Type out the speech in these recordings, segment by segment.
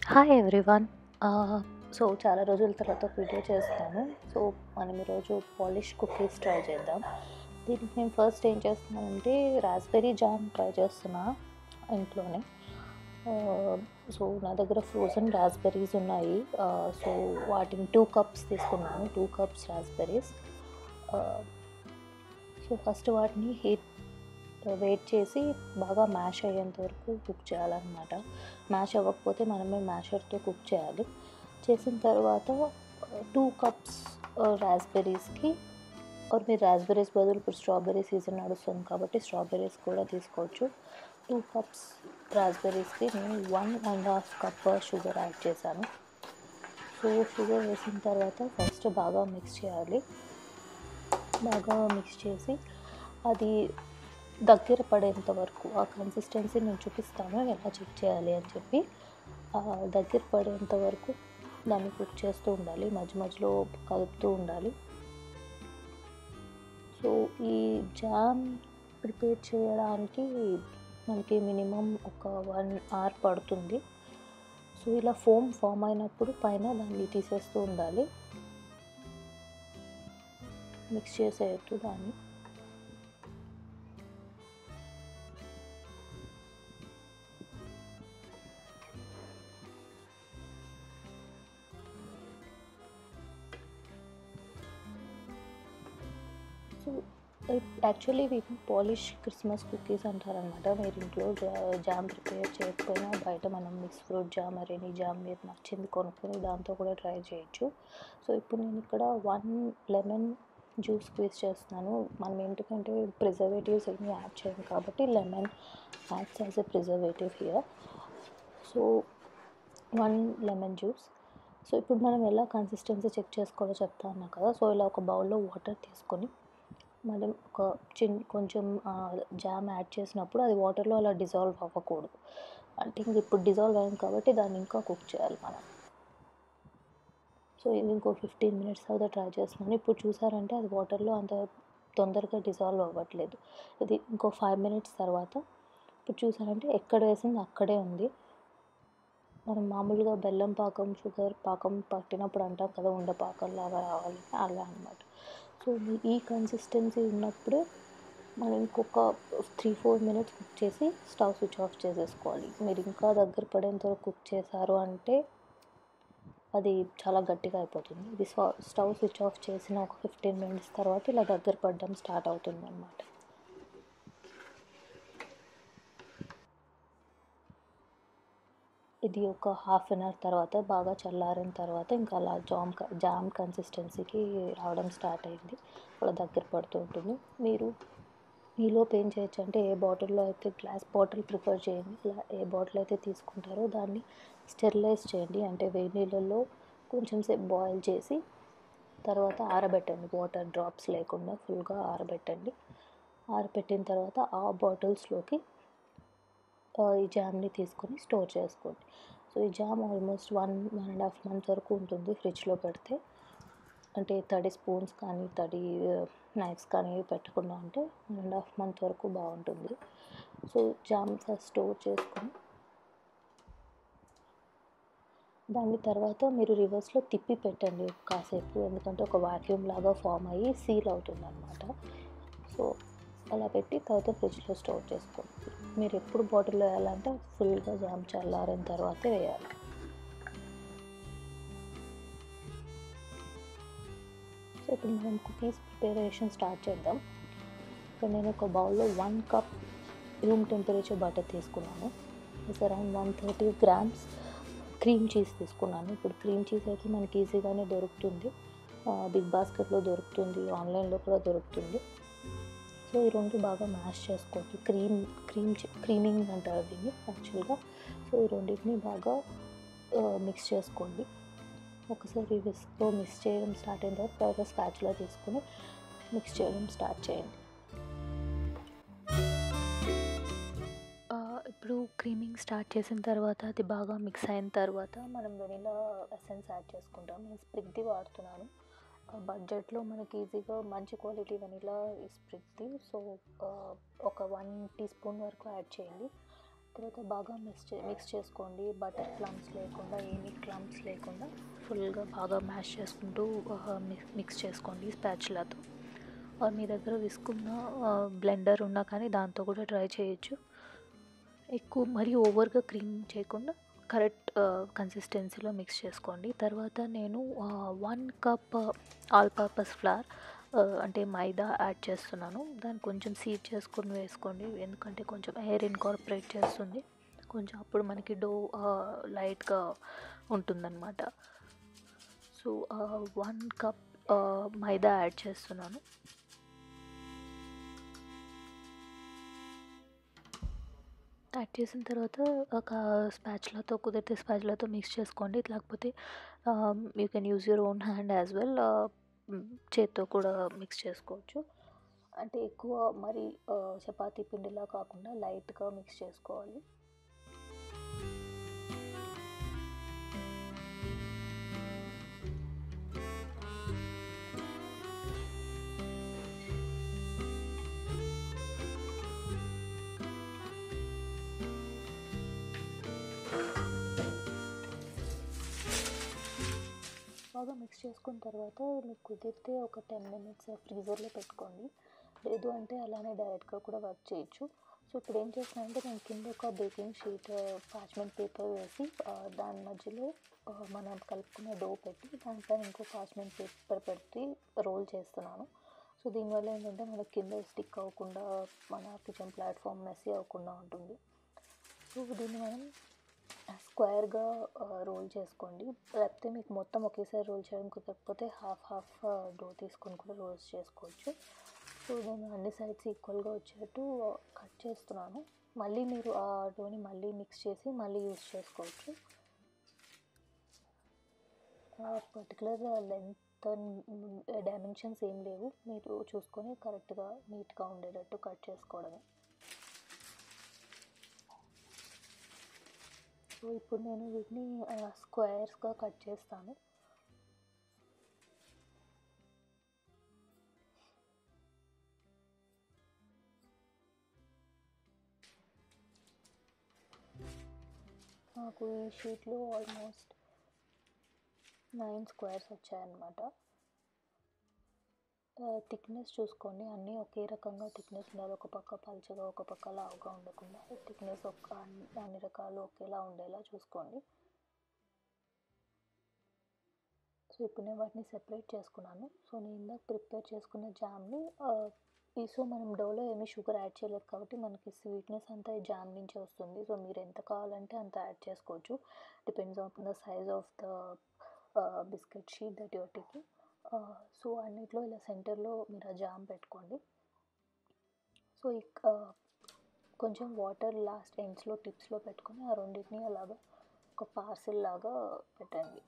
hi everyone so చాలా రోజుల తర్వాత ఒక వీడియో చేస్తున్నాను సో మనం ఈరోజు పాలిష్ కుకీస్ ట్రై చేద్దాం దీనికి నేను ఫస్ట్ ఏం చేస్తున్నానంటే రాస్బెర్రీ జామ్ ట్రై చేస్తున్నా ఇంట్లోనే సో నా దగ్గర ఫ్రోజన్ రాస్బెర్రీస్ ఉన్నాయి సో వాటిని టూ కప్స్ తీసుకున్నాను two cups raspberries so first వాటిని హీట్ వెయిట్ చేసి బాగా మ్యాష్ అయ్యేంత వరకు కుక్ చేయాలన్నమాట మ్యాష్ అవ్వకపోతే మనమే మ్యాషర్తో కుక్ చేయాలి చేసిన తర్వాత టూ కప్స్ రాస్బెర్రీస్కి ఆర్ మీరు రాస్బెర్రీస్ బదులు ఇప్పుడు స్ట్రాబెర్రీ సీజన్ నడుస్తుంది కాబట్టి స్ట్రాబెర్రీస్ కూడా తీసుకోవచ్చు టూ కప్స్ రాస్బెర్రీస్కి నేను one and half cup sugar add చేశాను సో షుగర్ వేసిన తర్వాత ఫస్ట్ బాగా మిక్స్ చేయాలి బాగా మిక్స్ చేసి అది దగ్గర పడేంత వరకు ఆ కన్సిస్టెన్సీ నేను చూపిస్తాను ఎలా చెక్ చేయాలి అని చెప్పి దగ్గర పడేంత వరకు దాన్ని కుక్ చేస్తూ ఉండాలి మధ్య మధ్యలో కలుపుతూ ఉండాలి సో ఈ జామ్ ప్రిపేర్ చేయడానికి మనకి మినిమం ఒక వన్ అవర్ పడుతుంది సో ఇలా ఫోమ్ ఫామ్ అయినప్పుడు పైన దాన్ని తీసేస్తూ ఉండాలి మిక్స్ చేసేయద్దు దాన్ని సో యాక్చువల్లీ వీటిని పాలిష్ క్రిస్మస్ కుకీస్ అంటారనమాట మీరు ఇంట్లో జామ్ ప్రిపేర్ చేయకపోయినా బయట మనం మిక్స్ ఫ్రూట్ జామ్ అరేని జామ్ మీరు నచ్చింది కొనుక్కొని దాంతో కూడా ట్రై చేయొచ్చు సో ఇప్పుడు నేను ఇక్కడ వన్ లెమన్ జ్యూస్ స్క్వీజ్ చేస్తున్నాను మనం ఎందుకంటే ప్రిజర్వేటివ్స్ ఏమి యాడ్ చేయం కాబట్టి lemon adds as a preservative here so one lemon juice so ఇప్పుడు మనం ఎలా కన్సిస్టెన్సీ చెక్ చేసుకోవాలో చెప్తా ఉన్నా కదా సో ఇలా ఒక బౌల్లో వాటర్ తీసుకొని మళ్ళీ ఒక చిన్న కొంచెం జామ్ యాడ్ చేసినప్పుడు అది వాటర్లో అలా డిజాల్వ్ అవ్వకూడదు అంటే ఇంక ఇప్పుడు డిజాల్వ్ అయింది కాబట్టి దాన్ని ఇంకా కుక్ చేయాలి మనం సో ఇది ఇంకో ఫిఫ్టీన్ మినిట్స్ తర్వాత ట్రై చేస్తున్నాను ఇప్పుడు చూసారంటే అది వాటర్లో అంత తొందరగా డిజాల్వ్ అవ్వట్లేదు ఇది ఇంకో ఫైవ్ మినిట్స్ తర్వాత ఇప్పుడు చూసారంటే ఎక్కడ వేసింది అక్కడే ఉంది మనం మామూలుగా బెల్లం పాకం షుగర్ పాకం పట్టినప్పుడు అంటాం కదా ఉండ పాకం లాగా రావాలి అలా అనమాట సో ఈ కన్సిస్టెన్సీ ఉన్నప్పుడే మనం ఇంకొక త్రీ ఫోర్ మినిట్స్ కుక్ చేసి స్టవ్ స్విచ్ ఆఫ్ చేసేసుకోవాలి మీరు ఇంకా దగ్గర పడేంత వరకు కుక్ చేశారు అంటే అది చాలా గట్టిగా అయిపోతుంది ఇది స్టవ్ స్విచ్ ఆఫ్ చేసిన ఒక ఫిఫ్టీన్ మినిట్స్ తర్వాత ఇలా దగ్గర పడడం స్టార్ట్ అవుతుంది అనమాట ఇది ఒక హాఫ్ అన్ అవర్ తర్వాత బాగా చల్లారిన తర్వాత ఇంకా అలా జామ్ జామ్ కన్సిస్టెన్సీకి రావడం స్టార్ట్ అయింది అలా దగ్గర పడుతూ ఉంటుంది మీరు మీలోపు ఏం చేయొచ్చు అంటే ఏ బాటిల్లో అయితే గ్లాస్ బాటిల్ ప్రిఫర్ చేయండి ఇలా ఏ బాటిల్ అయితే తీసుకుంటారో దాన్ని స్టెరిలైజ్ చేయండి అంటే వేడి నీళ్ళల్లో కొంచెం సేపు బాయిల్ చేసి తర్వాత ఆరబెట్టండి వాటర్ డ్రాప్స్ లేకుండా ఫుల్గా ఆరబెట్టండి ఆరబెట్టిన తర్వాత ఆ బాటిల్స్లోకి ఈ జామ్ని తీసుకొని స్టోర్ చేసుకోండి సో ఈ jam almost one one and half month వరకు ఉంటుంది ఫ్రిడ్జ్లో పెడితే అంటే తడి స్పూన్స్ కానీ తడి నైఫ్స్ కానీ పెట్టకుండా ఉంటే వన్ అండ్ హాఫ్ మంత్ వరకు బాగుంటుంది సో జామ్ ఫస్ట్ స్టోర్ చేసుకొని దాని తర్వాత మీరు రివర్స్లో తిప్పి పెట్టండి కాసేపు ఎందుకంటే ఒక వాక్యూమ్ లాగా ఫామ్ అయ్యి సీల్ అవుతుంది అనమాట సో అలా పెట్టి తర్వాత ఫ్రిడ్జ్లో స్టోర్ చేసుకోండి మీరు ఎప్పుడు బాటిల్లో వేయాలంటే ఫుల్గా జామ్ చల్లారిన తర్వాతే వేయాలి సో ఇప్పుడు మనం కుకీస్ ప్రిపరేషన్ స్టార్ట్ చేద్దాం సో నేను ఒక బౌల్లో one cup room temperature butter తీసుకున్నాను it's around one thirty grams cream cheese తీసుకున్నాను ఇప్పుడు క్రీమ్ చీజ్ అయితే మనకి ఈజీగానే దొరుకుతుంది బిగ్ బాస్కెట్లో దొరుకుతుంది ఆన్లైన్లో కూడా దొరుకుతుంది సో ఈ రెండు బాగా మ్యాష్ చేసుకోండి క్రీమ్ క్రీమ్ క్రీమింగ్ అంటారు దీన్ని యాక్చువల్గా సో ఈ రెండింటిని బాగా మిక్స్ చేసుకోండి ఒకసారి విస్క్లో మిక్స్ చేయడం స్టార్ట్ అయిన తర్వాత తర్వాత స్పాచ్లో తీసుకొని మిక్స్ చేయడం స్టార్ట్ చేయండి ఇప్పుడు క్రీమింగ్ స్టార్ట్ చేసిన తర్వాత అది బాగా మిక్స్ అయిన తర్వాత మనం వెనిలా ఎసెన్స్ యాడ్ చేసుకుంటాం నేను స్ప్రిగ్ది వాడుతున్నాను బడ్జెట్లో మనకి ఈజీగా మంచి క్వాలిటీ వెనిలా స్ప్రిగ్ది సో ఒక వన్ టీ స్పూన్ వరకు యాడ్ చేయండి తర్వాత బాగా మిక్స్ చే మిక్స్ చేసుకోండి బటర్ క్లమ్స్ లేకుండా ఏమీ క్లమ్స్ లేకుండా ఫుల్గా బాగా మ్యాష్ చేసుకుంటూ మిక్స్ చేసుకోండి స్పాచులాతో మీ దగ్గర విసుకున్న బ్లెండర్ ఉన్నా కానీ దాంతో కూడా ట్రై చేయొచ్చు ఎక్కువ మరీ ఓవర్గా క్రీమ్ చేయకుండా కరెక్ట్ కన్సిస్టెన్సీలో మిక్స్ చేసుకోండి తర్వాత నేను one cup all purpose flour అంటే మైదా యాడ్ చేస్తున్నాను దాన్ని కొంచెం సీడ్ చేసుకొని వేసుకోండి ఎందుకంటే కొంచెం ఎయిర్ ఇన్కార్పొరేట్ చేస్తుంది కొంచెం అప్పుడు మనకి డో లైట్గా ఉంటుందన్నమాట so one cup maida add చేస్తున్నాను యాడ్ చేసిన తర్వాత ఒక స్పాచ్లతో కుదిరితే స్పాచ్లతో మిక్స్ చేసుకోండి లేకపోతే you can use your own hand as well చేత్తో కూడా మిక్స్ చేసుకోవచ్చు అంటే ఎక్కువ మరి చపాతీ పిండిలా కాకుండా లైట్గా మిక్స్ చేసుకోవాలి బాగా మిక్స్ చేసుకున్న తర్వాత మీకు కుదిరితే ఒక టెన్ మినిట్స్ ఫ్రీజర్లో పెట్టుకోండి లేదు అంటే అలానే డైరెక్ట్గా కూడా వర్క్ చేయొచ్చు సో ఇప్పుడు ఏం చేస్తానంటే నేను కింద ఒక బేకింగ్ షీట్ పార్చ్మెంట్ పేపర్ వేసి దాని మధ్యలో మనం కలుపుకున్న డో పెట్టి దానిపైన ఇంకో పార్చ్మెంట్ పేపర్ పెట్టి రోల్ చేస్తున్నాను సో దీనివల్ల ఏంటంటే మనకి కింద స్టిక్ అవ్వకుండా మన కిచెన్ ప్లాట్ఫామ్ మెస్సీ అవ్వకుండా ఉంటుంది సో దీన్ని మనం స్క్వేర్గా రోల్ చేసుకోండి లేకపోతే మీకు మొత్తం ఒకేసారి రోల్ చేయడం కుదరకపోతే హాఫ్ హాఫ్ డో తీసుకొని కూడా రోల్స్ చేసుకోవచ్చు సో నేను అన్ని సైడ్స్ ఈక్వల్గా వచ్చేట్టు కట్ చేస్తున్నాను మళ్ళీ మీరు ఆ డోని మళ్ళీ మిక్స్ చేసి మళ్ళీ యూస్ చేసుకోవచ్చు పర్టికులర్ లెంత్ డైమెన్షన్స్ ఏం లేవు మీరు చూసుకొని కరెక్ట్గా నీట్గా ఉండేటట్టు కట్ చేసుకోవడమే సో ఇప్పుడు నేను వీటిని స్క్వేర్స్గా కట్ చేస్తాను నాకు ఈ షీట్లో ఆల్మోస్ట్ నైన్ స్క్వేర్స్ వచ్చాయన్నమాట థిక్నెస్ చూసుకోండి అన్నీ ఒకే రకంగా థిక్నెస్ ఉండాలి ఒక పక్క పలుచగా ఒక పక్క లావుగా ఉండకుండా థిక్నెస్ ఒక అన్ని రకాలు ఒకేలా ఉండేలా చూసుకోండి సో ఇప్పుడు నేను వాటిని సెపరేట్ చేసుకున్నాను సో నేను ఇందాక ప్రిపేర్ చేసుకున్న జామ్ని ఈ సో మనం డోలో ఏమీ షుగర్ యాడ్ చేయలేదు కాబట్టి మనకి స్వీట్నెస్ అంతా ఈ జామ్ నుంచే వస్తుంది సో మీరు ఎంత కావాలంటే అంత యాడ్ చేసుకోవచ్చు depends on the size of the biscuit sheet that you're taking so అన్నిట్లో ఇలా సెంటర్లో మీరు ఆ జామ్ పెట్టుకోండి సో ఇక్ కొంచెం వాటర్ లాస్ట్ ఎండ్స్లో టిప్స్లో పెట్టుకొని ఆ రెండింటిని అలాగా ఒక పార్సిల్ లాగా పెట్టండి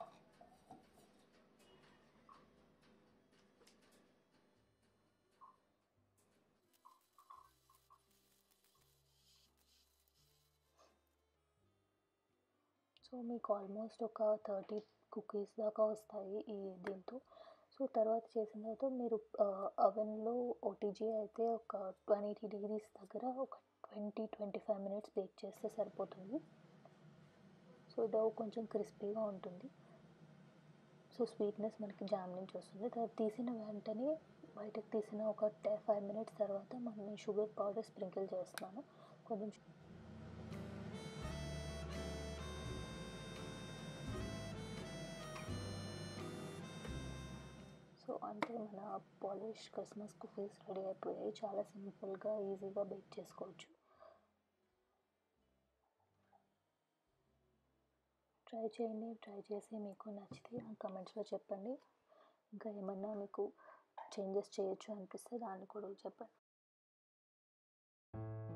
సో మీకు ఆల్మోస్ట్ ఒక థర్టీ కుకీస్ దాకా వస్తాయి ఈ దీంతో సో తర్వాత చేసిన తర్వాత మీరు అవెన్లో ఓటీజీ అయితే ఒక వన్ ఎయిటీ డిగ్రీస్ దగ్గర ఒక twenty twenty five minutes bake చేస్తే సరిపోతుంది సో డవ్ కొంచెం క్రిస్పీగా ఉంటుంది సో స్వీట్నెస్ మనకి జామ్ నుంచి వస్తుంది తర్వాత తీసిన వెంటనే బయటకు తీసిన ఒక ఫైవ్ మినిట్స్ తర్వాత మనం షుగర్ పౌడర్ స్ప్రింకిల్ చేస్తున్నాను కొంచెం సో అంతే మన పాలిష్ క్రిస్మస్ కుకీస్ రెడీ అయిపోయాయి చాలా సింపుల్గా ఈజీగా బేక్ చేసుకోవచ్చు ట్రై చేయండి ట్రై చేసి మీకు నచ్చితే నాకు కమెంట్స్లో చెప్పండి ఇంకా ఏమన్నా మీకు చేంజెస్ చేయొచ్చు అనిపిస్తే దాన్ని కూడా చెప్పండి